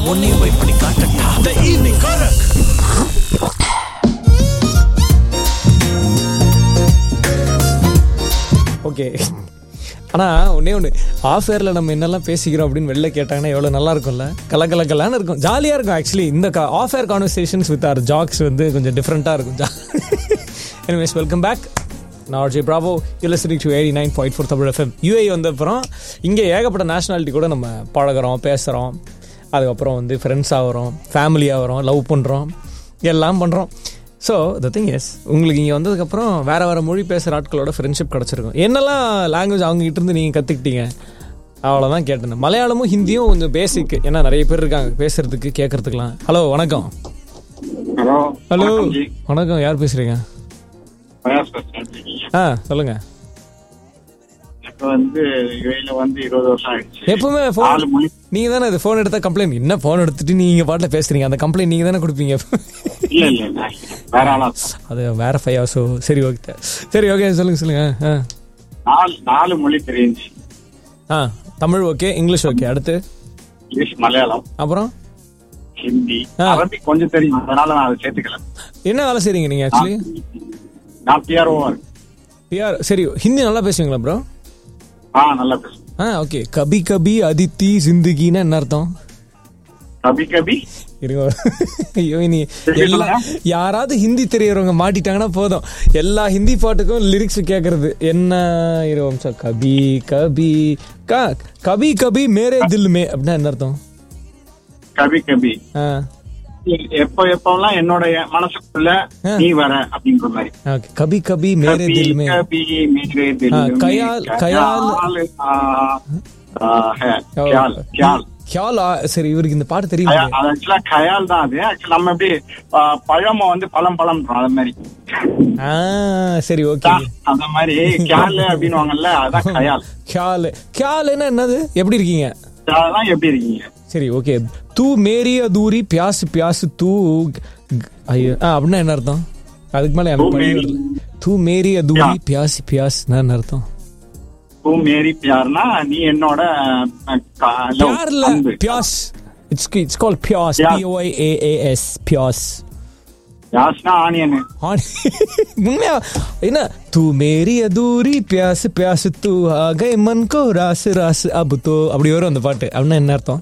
உன்னையும் போய் பண்ணி காட்டட்டா த ஈவினிங் கரக் ஓகே ஆனால் ஒன்றே ஒன்று ஆஃப் ஏரில் நம்ம என்னெல்லாம் பேசிக்கிறோம் அப்படின்னு வெளில கேட்டாங்கன்னா எவ்வளோ நல்லா இருக்கும்ல கலகலகலான்னு இருக்கும் ஜாலியாக இருக்கும் ஆக்சுவலி இந்த off air conversations with our jocks வந்து கொஞ்சம் டிஃப்ரெண்ட்டாக இருக்கும் ஜா எனிவேஸ் வெல்கம் பேக் நான் RJ Bravo you listening to eighty nine point four Tamil FM UAE வந்த அப்புறம் இங்கே ஏகப்பட்ட நேஷனாலிட்டி கூட நம்ம பழகுறோம் பேசுகிறோம் அதுக்கப்புறம் வந்து ஃப்ரெண்ட்ஸ் ஆகிறோம் ஃபேமிலி ஆகிறோம் லவ் பண்ணுறோம் எல்லாம் பண்ணுறோம் ஸோ த திங் எஸ் உங்களுக்கு இங்கே வந்ததுக்கப்புறம் வேறு வேறு மொழி பேசுகிற ஆட்களோட ஃப்ரெண்ட்ஷிப் கிடச்சிருக்கும் என்னெல்லாம் லாங்குவேஜ் அவங்ககிட்ட இருந்து நீங்கள் கற்றுக்கிட்டீங்க அவ்வளோதான் கேட்டேன் மலையாளமும் ஹிந்தியும் கொஞ்சம் பேசிக் ஏன்னா நிறைய பேர் இருக்காங்க பேசுறதுக்கு கேட்கறதுக்குலாம் ஹலோ வணக்கம் ஹலோ ஹலோ வணக்கம் ஜி. வணக்கம் யார் பேசுகிறீங்க பயாஸ் பேசுறேன் ஜி. ஆ சொல்லுங்கள் இப்ப வந்து யுஏல வந்து இருபது வருஷம் ஆயிடுச்சு எப்பவுமே நாலு ஃபோன் மொழி நீங்கள் தானே அது ஃபோன் எடுத்தால் கம்ப்ளைண்ட் என்ன ஃபோன் எடுத்துட்டு நீங்கள் பாட்டில் பேசுகிறீங்க அந்த கம்ப்ளைண்ட் நீங்கள் தானே கொடுப்பீங்க இல்ல இல்ல இல்ல வேற ஆளா இருக்கும். அது வேற ஃபைவ் ஹவர்ஸோ சரி ஓகே சரி ஓகே சொல்லுங்கள் சொல்லுங்கள் ஆ நாலு நாலு மொழி தெரிஞ்சு ஆ தமிழ் ஓகே இங்கிலீஷ் ஓகே அடுத்து இங்கிலீஷ் மலையாளம் அப்புறம் ஹிந்தி ஆ. அரபிக் கொஞ்சம் தெரியும் அதனால நான் அதை சேர்த்துக்கல என்ன வேலை செய்றீங்க நீங்கள் ஆக்சுவலி நான் பிஆர்ஓ பிஆர் சரி ஹிந்தி நல்லா பேசுவீங்களா ப்ரோ ஆ நல்லா பேசுவேன் ஆ ஓகே கபி கபி அதித்தி சிந்துகின்னா என்ன அர்த்தம் கபி கபி இருங்க ஐயோ இனி திருப்பி எல்லா சொல்லுங்க. யாராவது ஹிந்தி தெரியறவங்க மாட்டிட்டாங்கன்னா போதும் எல்லா ஹிந்தி பாட்டுக்கும் லிரிக்ஸ் கேட்கறது என்ன இரு வம்சம் கபி கபி க கபி கபி மேரே தில் மே அப்படின்னா என்ன அர்த்தம் கபி கபி ஆ எப்ப எப்பெல்லாம் என்னோட மனசுக்குள்ள ஆ. நீ வர அப்படின்ற மாதிரி ஓகே கபி கபி மேரே கபி தில் மே கபி மேரே தில் ஆ, மே, கயால், கயால். ஆ, ஆ, ஹே, கியால் கியால் கியாலா சரி இவருக்கு இந்த பாட்டு தெரியுமா கயா- அது ஆக்சுவலா கயால் தான் அது ஆக்சுவலா நம்ம எப்படி ஆ, பழம வந்து பழம் பழம் அது மாதிரி ஆ சரி ஓகே தா- அந்த மாதிரி கியால் அப்படின்னுவாங்கல்ல அதான் கயால் கியால் கியாலுன்னா என்னது எப்படி இருக்கீங்க அதெல்லாம் எப்படி இருக்கீங்க சரி ஓகே தூ மேரி அதூரி பியாசு பியாசு தூ ஐயோ ஆ அப்படின்னா என்ன அர்த்தம் அதுக்கு மேல எனக்கு தூ பழி மேரி. வரல தூ மேரி அதூரி பியாசி பியாஸ் என்ன அர்த்தம் பூ மேரி பியார்னா நீ என்னோட ஆ, கா- love, பியார்ல அன்பு. Pyaaz it's it's call pyaaz pyaaz. P O A A S pyaaz யாஸ்னா ஆனியன் உண்மையா என்ன தூ மேரி அதூரி பியாஸ் பியாஸ் தூ ஆகை மன் கோ ராஸ் ராஸ் அபு தோ அப்படி வரும் அந்த பாட்டு அப்படின்னா என்ன அர்த்தம்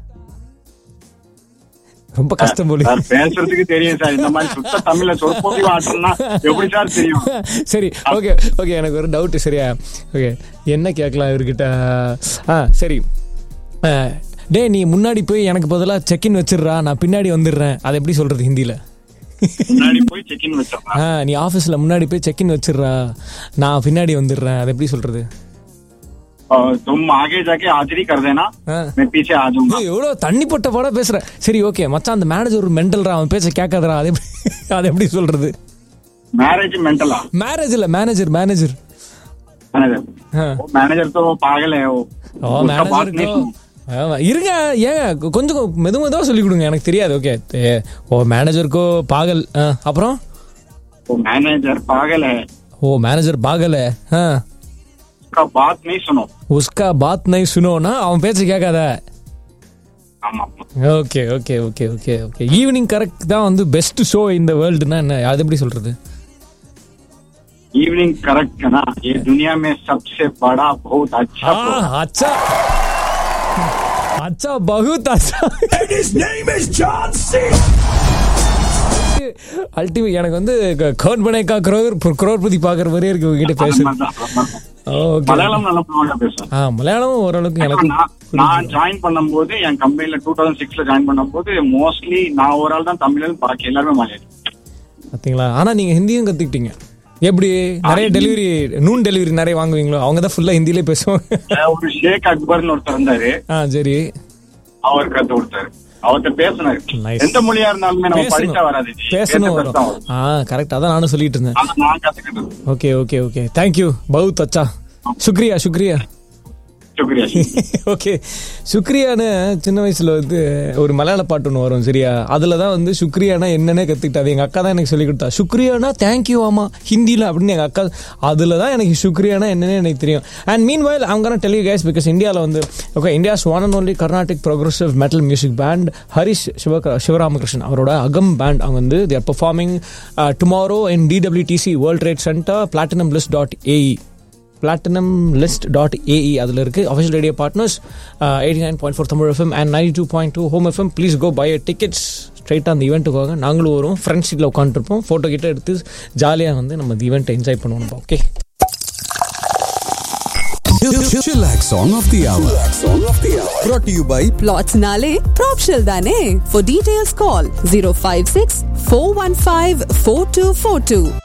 ரொம்ப கஷ்டம் போலி சார் பேசுறதுக்கு தெரியும் சார் இந்த மாதிரி சுத்த தமிழ்ல சொற்பொழி ஆட்டம்னா எப்படி சார் தெரியும் சரி ஓகே ஓகே எனக்கு ஒரு டவுட் சரியா ஓகே என்ன கேட்கலாம் இவர்கிட்ட ஆ சரி ஆ, டேய் நீ முன்னாடி போய் எனக்கு பதிலாக செக்இன் வச்சிடுறா நான் பின்னாடி வந்துடுறேன் அதை எப்படி சொல்றது ஹிந்தியில் முன்னாடி போய் செக்இன் வச்சோம் ஆ நீ ஆஃபீஸில் முன்னாடி போய் செக்இன் வச்சிடுறா நான் பின்னாடி வந்துடுறேன் அதை எப்படி சொல்றது तुम आगे जाके हाजिरी कर देना ஆ मैं पीछे आ जाऊंगा ஏய், எவ்வளோ தண்ணி போட்ட பாட பேசுற சரி ஓகே மச்சான் அந்த மேனேஜர் ஒரு மென்டல்ரா அவன் பேச்ச கேட்காதரா அது எப்படி அதை எப்படி சொல்றது मैरिज मेंटल மேனேஜ் இல்ல மேனேஜர் மேனேஜர் मैनेजर ஆ वो मैनेजर तो पागल है वो ஓ उसका बात नहीं மேனேஜருக்கோ सुनो। ஆமா, இருங்க ஏங்க கொ- கொஞ்சம் கொ- மெது மெதுவாக சொல்லி கொடுங்க எனக்கு தெரியாது ஓகே ஓ மேனேஜருக்கோ பாகல் ஆ, அப்புறம் वो मैनेजर पागल है ஓ மேனேஜர் பாகல ஆ उसका बात नहीं सुनो உஸ்கா பாத் நை சுனோனா அவன் பேச்சு கேட்காத ஆமா okay okay okay okay okay evening correct தான் வந்து பெஸ்ட் ஷோ இந்த வேர்ல்டுனா என்ன அது எப்படி சொல்றது इवनिंग करेक्ट है ना ये दुनिया में सबसे बड़ा बहुत अच्छा ஆ program। அச்சா அச்சா பகுத் அச்சா And his name is John C. Ultimate எனக்கு வந்து கவுன் பண்ணேக்கா குரோர் குரோர்பதி பாக்குற மாதிரியே இருக்கு உங்ககிட்ட அந்த பேசுறது மாதிரி தான், அந்த மாதிரி தான். ஓகே மலையாளம் நல்ல ப்ளூவெண்டா பேசுவேன் ஆ மலையாளம் ஓரளவுக்கு எனக்கு நான் நான் ஜாயின் பண்ணும்போது என் கம்பெனில டூ தௌசண்ட் சிக்ஸ்ல ஜாயின் பண்ணும்போது மோஸ்ட்லி நான் ஒரு ஆள் தான் தமிழ் பாக்கி எல்லாருமே மலையாளி பாத்தீங்களா ஆனா நீங்க ஹிந்தியும் கத்துக்கிட்டீங்க எப்படி நிறைய டெலிவரி நூன் டெலிவரி நிறைய வாங்குவீங்களோ அவங்க தான் ஃபுல்லா ஹிந்திலே பேசுவாங்க ஒரு ஷேக் அக்பர்னு ஒருத்தர் இருந்தாரு ஆ சரி அவர் கத்து கொடுத்தாரு அவர்கிட்ட பேசினாரு Nice. எந்த மொழியா இருந்தாலுமே நம்ம படிச்சா பேசணும் வராது ஜி. பேசணும் பேச வரும் தான் வரும். ஆ கரெக்ட் அதான் நானும் சொல்லிட்டு இருந்தேன் அதை நான் கத்துக்கிட்டது ஓகே ஓகே ஓகே தேங்க்யூ பவுத் அச்சா சுக்ரியா சுக்ரியா சுக்ரியா ஓகே சுக்ரியான்னு சின்ன வயசுல வந்து ஒரு மலையாள பாட்டு ஒன்று வரும் சரியா அதுல தான் வந்து சுக்ரியானா என்னன்னே கத்துக்கிட்டா அது எங்க அக்கா தான் எனக்கு சொல்லி கொடுத்தா சுக்ரியானா தேங்க்யூ ஆமா ஹிந்தில அப்படின்னு எங்க அக்கா அதுல தான் எனக்கு சுக்ரியானா என்னன்னே எனக்கு தெரியும் அண்ட் மீன் வைல் அவங்க டெல் யூ கேஸ் பிகாஸ் இந்தியாவில் வந்து okay India's one and only Carnatic progressive metal music band Harish Shiva Sivaramakrishnan அவரோட அகம் பேண்ட் அவங்க வந்து they're performing tomorrow in DWTC world trade centre Platinumlist dot AE Platinumlist dot AE அதில் இருக்குது official radio partners eighty nine point four Tamil FM and ninety two point two home FM please go buy tickets ஸ்ட்ரைட்டாக அந்த ஈவெண்ட்டுக்கு வாங்க நாங்களும் வரும் friends சீட்டில் உட்காந்துருப்போம் photo கிட்ட எடுத்து ஜாலியாக வந்து நம்ம இந்த ஈவெண்ட்டை என்ஜாய் பண்ணுவோம் okay Chillax Song of the Hour. Brought to you by Plots Nale, Propshell Dane. For details, call 056 415 4242.